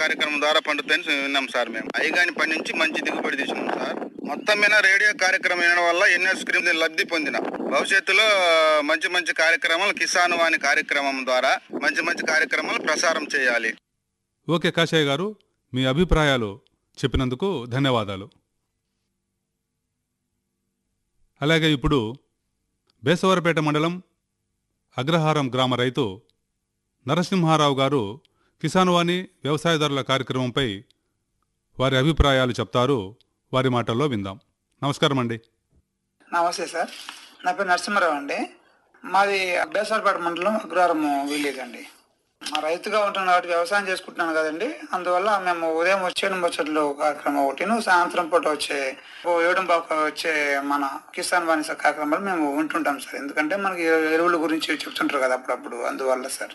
కార్యక్రమం ద్వారా పండుతాయని విన్నాం సార్ మేము అయిగాని పండించి మంచి దిగుబడి తీసుకున్నాం సార్ మొత్తం మీద రేడియో కార్యక్రమం వినడం వల్ల ఎన్నో స్క్రీమ్ లబ్ధి పొందిన భవిష్యత్తులో మంచి మంచి కార్యక్రమాలు కిసాన్ వాణి కార్యక్రమం ద్వారా మంచి మంచి కార్యక్రమాలు ప్రసారం చేయాలి ఓకే కాశయ్య గారు మీ అభిప్రాయాలు చెప్పినందుకు ధన్యవాదాలు అలాగే ఇప్పుడు బేసవరపేట మండలం అగ్రహారం గ్రామ రైతు నరసింహారావు గారు కిసాన్ వాణి వ్యవసాయదారుల కార్యక్రమంపై వారి అభిప్రాయాలు చెప్తారు వారి మాటల్లో విందాం నమస్కారం అండి నమస్తే సార్ నా పేరు నరసింహారావు అండి మాది బేసరపేట మండలం అగ్రహారం విలేజ్ అండి మా రైతుగా ఉంటున్నాను కాబట్టి వ్యవసాయం చేసుకుంటున్నాను కదండి అందువల్ల మేము ఉదయం వచ్చే ముచ్చట్లు కార్యక్రమం ఒకటిను సాయంత్రం పూట వచ్చే ఓ ఏడు బాకు వచ్చే మన కిసాన్ వాణి సార్ కార్యక్రమాలు మేము వింటుంటాం సార్ ఎందుకంటే మనకి ఎరువుల గురించి చెప్తుంటారు కదా అప్పుడప్పుడు అందువల్ల సార్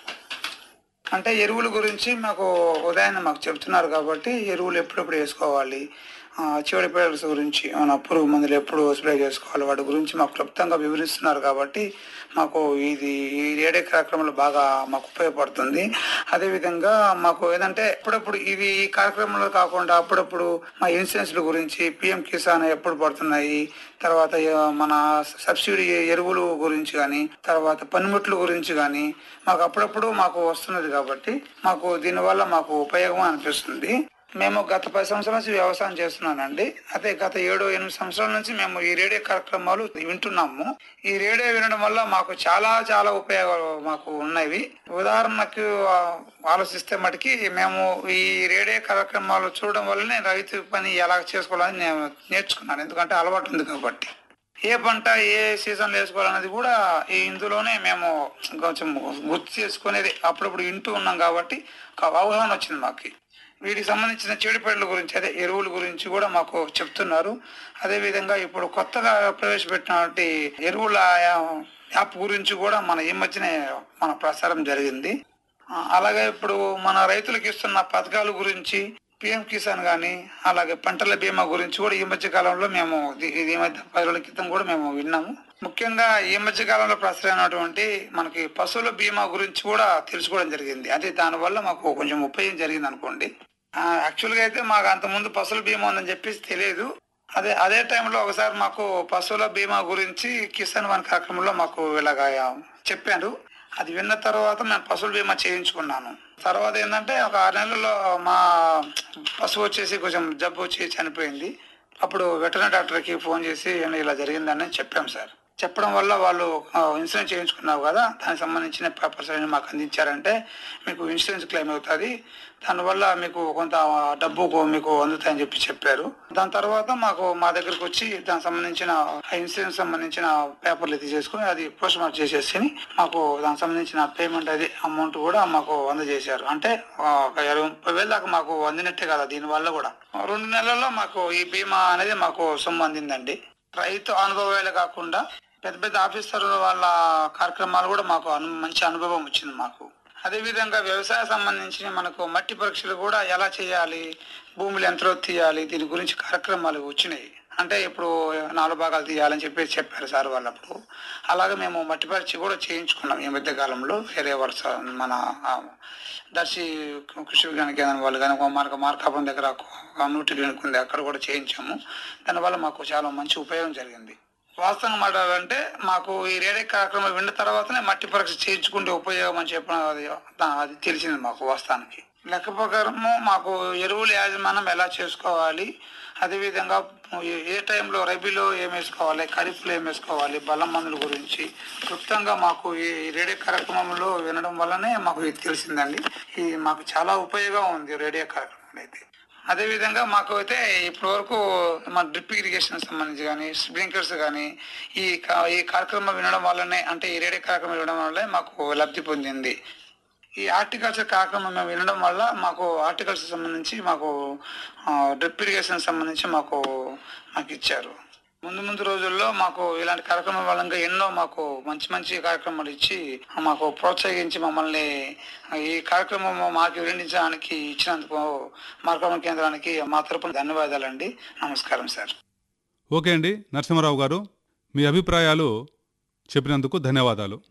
అంటే ఎరువుల గురించి మాకు ఉదయాన్నే మాకు చెప్తున్నారు కాబట్టి ఎరువులు ఎప్పుడెప్పుడు వేసుకోవాలి ఆ, చీడ పీడల గురించి మన పురుగు మందులు ఎప్పుడు స్ప్రే చేసుకోవాలి వాటి గురించి మాకు క్లుప్తంగా వివరిస్తున్నారు కాబట్టి మాకు ఇది ఈ రేడియో కార్యక్రమాలు బాగా మాకు ఉపయోగపడుతుంది అదేవిధంగా మాకు ఏదంటే అప్పుడప్పుడు ఇవి ఈ కార్యక్రమంలో కాకుండా అప్పుడప్పుడు మా ఇన్సూరెన్స్ల గురించి పిఎం కిసాన్ ఎప్పుడు పడుతున్నాయి తర్వాత ఆ, మన సబ్సిడీ ఎరువులు గురించి కానీ తర్వాత పనిముట్ల గురించి కానీ మాకు అప్పుడప్పుడు మాకు వస్తున్నది కాబట్టి మాకు దీనివల్ల మాకు ఉపయోగం అనిపిస్తుంది మేము గత పది సంవత్సరాల నుంచి వ్యవసాయం చేస్తున్నానండి అదే గత ఏడు ఎనిమిది సంవత్సరాల నుంచి మేము ఈ రేడియో కార్యక్రమాలు వింటున్నాము ఈ రేడియో వినడం వల్ల మాకు చాలా చాలా ఉపయోగాలు మాకు ఉన్నవి ఉదాహరణకు ఆ, ఆలోచిస్తే మటుకి మేము ఈ రేడియో కార్యక్రమాలు చూడడం వల్లనే రైతు పని ఎలా చేసుకోవాలని నేను నేర్చుకున్నాను ఎందుకంటే అలవాటు ఉంది కాబట్టి ఏ పంట ఏ సీజన్లో వేసుకోవాలన్నది కూడా ఈ ఇందులోనే మేము కొంచెం గుర్తు చేసుకునేది అప్పుడప్పుడు వింటూ ఉన్నాం కాబట్టి ఒక అవగాహన వచ్చింది మాకు వీటికి సంబంధించిన చెడుపేడల గురించి అదే ఎరువుల గురించి కూడా మాకు చెప్తున్నారు అదేవిధంగా ఇప్పుడు కొత్తగా ప్రవేశపెట్టినటువంటి ఎరువుల యాప్ గురించి కూడా మన ఈ మధ్యనే మన ప్రసారం జరిగింది ఆ, అలాగే ఇప్పుడు మన రైతులకు ఇస్తున్న పథకాల గురించి పిఎం కిసాన్ కానీ అలాగే పంటల బీమా గురించి కూడా ఈ మధ్య కాలంలో మేము ఇది- ఇది ఈ మధ్య పది రోజుల క్రితం కూడా మేము విన్నాము ముఖ్యంగా ఈ మధ్య కాలంలో ప్రసారమైనటువంటి మనకి పశువుల బీమా గురించి కూడా తెలుసుకోవడం జరిగింది అదే దానివల్ల మాకు కొంచెం ఉపయోగం జరిగింది అనుకోండి యాక్చువల్గా అయితే మాకు అంత ముందు పశువుల బీమా ఉందని చెప్పేసి తెలియదు అదే అదే టైంలో ఒకసారి మాకు పశువుల బీమా గురించి కిసాన్ వన్ కార్యక్రమంలో మాకు ఇలాగా చెప్పారు అది విన్న తర్వాత నేను పశువుల బీమా చేయించుకున్నాను తర్వాత ఏంటంటే ఒక ఆరు నెలల్లో మా పశువు వచ్చేసి కొంచెం జబ్బు వచ్చి చనిపోయింది అప్పుడు వెటర్నరీ డాక్టర్కి ఫోన్ చేసి ఇలా జరిగిందని చెప్పాం సార్ చెప్పడం వల్ల వాళ్ళు ఆ, ఇన్సూరెన్స్ చేయించుకున్నావు కదా దానికి సంబంధించిన పేపర్స్ అన్ని మాకు అందించారంటే మీకు ఇన్సూరెన్స్ క్లెయిమ్ అవుతుంది దానివల్ల మీకు కొంత డబ్బు కో- మీకు అందుతాయని చెప్పి చెప్పారు దాని తర్వాత మాకు మా దగ్గరకు వచ్చి దానికి సంబంధించిన ఆ ఇన్సూరెన్స్ సంబంధించిన పేపర్లు తీసేసుకుని అది పోస్ట్ మార్క్ చేసేసి మాకు దానికి సంబంధించిన పేమెంట్ అది అమౌంట్ కూడా మాకు అందజేశారు అంటే ఆ, ఒక ఇరవై ముప్పై వేలు దాకా మాకు అందినట్టే కదా దీనివల్ల కూడా రెండు నెలల్లో మాకు ఈ బీమా అనేది మాకు సొమ్ము అందిందండి రైతు అనుభవాలే కాకుండా పెద్ద పెద్ద ఆఫీసర్ల వాళ్ళ కార్యక్రమాలు కూడా మాకు అను- మంచి అనుభవం వచ్చింది మాకు అదే విధంగా వ్యవసాయ సంబంధించిన మనకు మట్టి పరీక్షలు కూడా ఎలా చేయాలి భూములు ఎంత తీయాలి దీని గురించి కార్యక్రమాలు వచ్చినాయి అంటే ఇప్పుడు నాలుగు భాగాలు తీయాలని చెప్పి చెప్పారు సార్ వాళ్ళు అప్పుడు అలాగే మేము మట్టి పరీక్ష కూడా చేయించుకున్నాం ఈ మధ్య కాలంలో వేరే వరుస మన ఆ, దర్శి కృషి విజ్ఞాన కేంద్రం వాళ్ళు కానీ మార్క మార్కాపురం దగ్గర ఒక నూటి క్లినిక్ ఉంది అక్కడ కూడా చేయించాము దానివల్ల మాకు చాలా మంచి ఉపయోగం జరిగింది వాస్తవంగా మాట్లాడాలంటే మాకు ఈ రేడియో కార్యక్రమం విన్న తర్వాతనే మట్టి పరీక్ష చేయించుకుంటే ఉపయోగం అని చెప్పడం అది అది తెలిసింది మాకు వాస్తవానికి లెక్క ప్రకారము మాకు ఎరువుల యాజమాన్యం ఎలా చేసుకోవాలి అదేవిధంగా ఏ- ఏ టైంలో రబీలో ఏం వేసుకోవాలి ఖరీఫ్లో ఏం వేసుకోవాలి బలం మందుల గురించి క్లుప్తంగా మాకు ఈ రేడియో కార్యక్రమంలో వినడం వల్లనే మాకు ఇది తెలిసిందండి ఇది మాకు చాలా ఉపయోగం ఉంది రేడియో కార్యక్రమం అయితే అదేవిధంగా మాకు అయితే ఇప్పటి వరకు మన డ్రిప్ ఇరిగేషన్ సంబంధించి కానీ స్ప్రింక్లర్స్ కానీ ఈ కా- ఈ కార్యక్రమం వినడం వల్లనే అంటే ఈ రేడియో కార్యక్రమం వినడం వల్లనే మాకు లబ్ధి పొందింది ఈ హార్టికల్చర్ కార్యక్రమం మేము వినడం వల్ల మాకు హార్టికల్చర్ సంబంధించి మాకు డ్రిప్ ఇరిగేషన్ సంబంధించి మాకు మాకు ఇచ్చారు ముందు ముందు రోజుల్లో మాకు ఇలాంటి కార్యక్రమం వల్ల ఎన్నో మాకు మంచి మంచి కార్యక్రమాలు ఇచ్చి మాకు ప్రోత్సహించి మమ్మల్ని ఈ కార్యక్రమం మాకు వివరించడానికి ఇచ్చినందుకు మార్గం కేంద్రానికి మా తరపున ధన్యవాదాలండి నమస్కారం సార్ ఓకే అండి నరసింహారావు గారు మీ అభిప్రాయాలు చెప్పినందుకు ధన్యవాదాలు